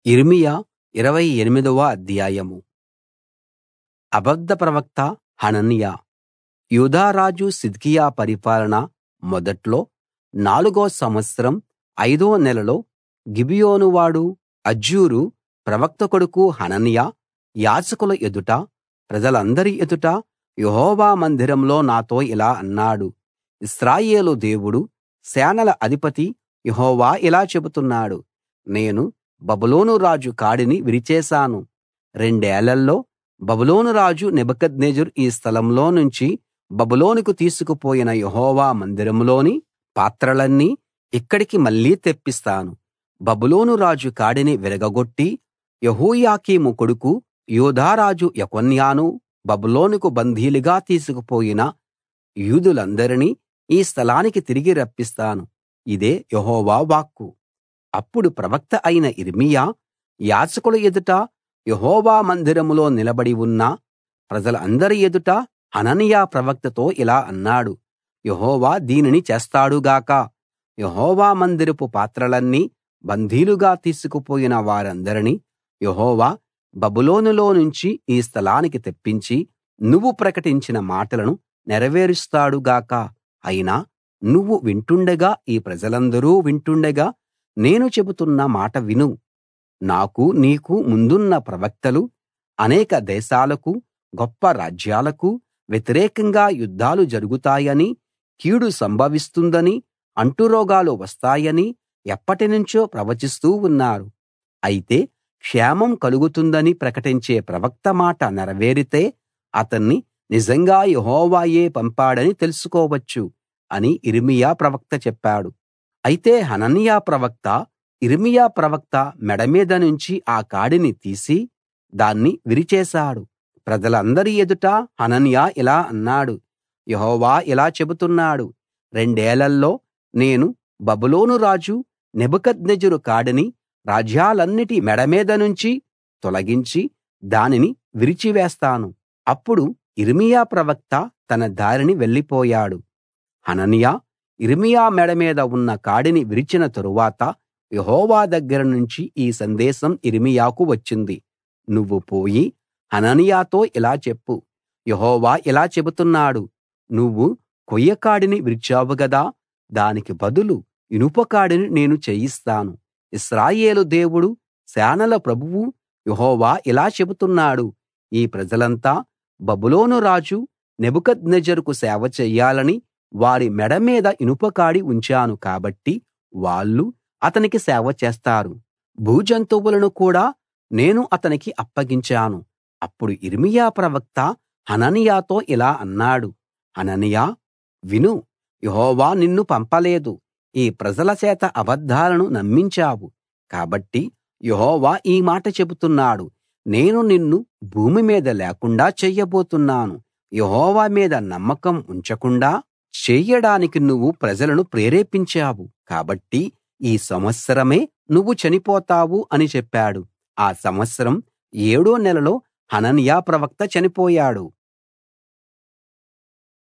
యిర్మీయా ఇరవై ఎనిమిదవ అధ్యాయం అబద్ధ ప్రవక్త హనన్యా యూదా రాజు సిద్కియా పరిపాలన మొదట్లో నాలుగో సంవత్సరం ఐదో నెలలో గిబియోను వాడు అజ్జూరు ప్రవక్త కొడుకు హనన్యా యాజకుల ఎదుట ప్రజలందరి ఎదుట యెహోవా మందిరంలో నాతో ఇలా అన్నాడు ఇశ్రాయేలు దేవుడు సేనల అధిపతి యెహోవా ఇలా చెబుతున్నాడు నేను బబులోను రాజు కాడిని విరిచేశాను రెండేళ్లలో బబులోను రాజు నెబుకద్నెజరు ఈ స్థలంలో నుంచి బబులోనుకు తీసుకుపోయిన యెహోవా మందిరంలోని పాత్రలన్నీ ఇక్కడికి మళ్ళీ తెప్పిస్తాను బబులోను రాజు కాడిని విరగగొట్టి యెహోయాకీము కొడుకు యూదా రాజు యెకొన్యాను బబులోనుకు బందీలుగా తీసుకుపోయిన యూదులందరినీ ఈ స్థలానికి తిరిగి రప్పిస్తాను ఇదే యెహోవా వాక్కు అప్పుడు ప్రవక్త అయిన యిర్మీయా యాజకుల ఎదుట యెహోవా మందిరంలో నిలబడి ఉన్న ప్రజలందరి ఎదుట హనన్యా ప్రవక్తతో ఇలా అన్నాడు యెహోవా దీనిని చేస్తాడు గాక యెహోవా మందిరపు పాత్రలన్నీ బందీలుగా తీసుకుపోయిన వారందరినీ యెహోవా బబులోనులో నుంచి ఈ స్థలానికి తెప్పించి నువ్వు ప్రకటించిన మాటలను నెరవేరుస్తాడు గాక అయినా నువ్వు వింటుండగా ఈ ప్రజలందరూ వింటుండగా నేను చెబుతున్న మాట విను నాకు నీకు ముందున్న ప్రవక్తలు అనేక దేశాలకు గొప్ప రాజ్యాలకు వ్యతిరేకంగా యుద్ధాలు జరుగుతాయని కీడు సంభవిస్తుందని అంటురోగాలు వస్తాయని ఎప్పటినుంచో ప్రవచిస్తూ ఉన్నారు అయితే క్షేమం కలుగుతుందని ప్రకటించే ప్రవక్త మాట నెరవేరితే అతన్ని నిజంగా యెహోవాయే పంపాడని తెలుసుకోవచ్చు అని యిర్మీయా ప్రవక్త చెప్పాడు అయితే హనన్యా ప్రవక్త యిర్మీయా ప్రవక్త మెడ మీద నుంచి ఆ కాడిని తీసి దాన్ని విరిచేశాడు ప్రజలందరి ఎదుట హనన్యా ఇలా అన్నాడు యెహోవా ఇలా చెబుతున్నాడు రెండేళ్లలో నేను బబులోను రాజు నెబుకద్నెజరు కాడిని రాజ్యాలన్నిటి మెడ మీద నుంచి తొలగించి దానిని విరిచివేస్తాను అప్పుడు యిర్మీయా ప్రవక్త తన దారిని వెళ్ళిపోయాడు హనన్యా యిర్మీయా మెడ మీద ఉన్న కాడిని విరిచిన తరువాత యెహోవా దగ్గర నుంచి ఈ సందేశం యిర్మీయాకు వచ్చింది నువ్వు పోయి హనన్యాతో ఇలా చెప్పు యెహోవా ఇలా చెబుతున్నాడు నువ్వు కొయ్య కాడిని విరిచావు గదా దానికి బదులు ఇనుప కాడిని నేను చేయిస్తాను ఇశ్రాయేలు దేవుడు సేనల ప్రభువు యెహోవా ఇలా చెబుతున్నాడు ఈ ప్రజలంతా బబులోను రాజు నెబుకద్నెజరుకు సేవ చెయ్యాలని వారి మెడ మీద ఇనుప కాడి ఉంచాను కాబట్టి వాళ్ళు అతనికి సేవ చేస్తారు భూజంతువులను కూడా నేను అతనికి అప్పగించాను అప్పుడు యిర్మీయా ప్రవక్త హనన్యాతో ఇలా అన్నాడు హనన్యా విను యెహోవా నిన్ను పంపలేదు ఈ ప్రజల చేత అబద్ధాలను నమ్మించావు కాబట్టి యెహోవా ఈ మాట చెబుతున్నాడు నేను నిన్ను భూమి మీద లేకుండా చెయ్యబోతున్నాను యెహోవా మీద నమ్మకం ఉంచకుండా చెయ్యడానికి నువ్వు ప్రజలను ప్రేరేపించావు కాబట్టి ఈ సంవత్సరమే నువ్వు చనిపోతావు అని చెప్పాడు ఆ సంవత్సరం ఏడో నెలలో హనన్యా ప్రవక్త చనిపోయాడు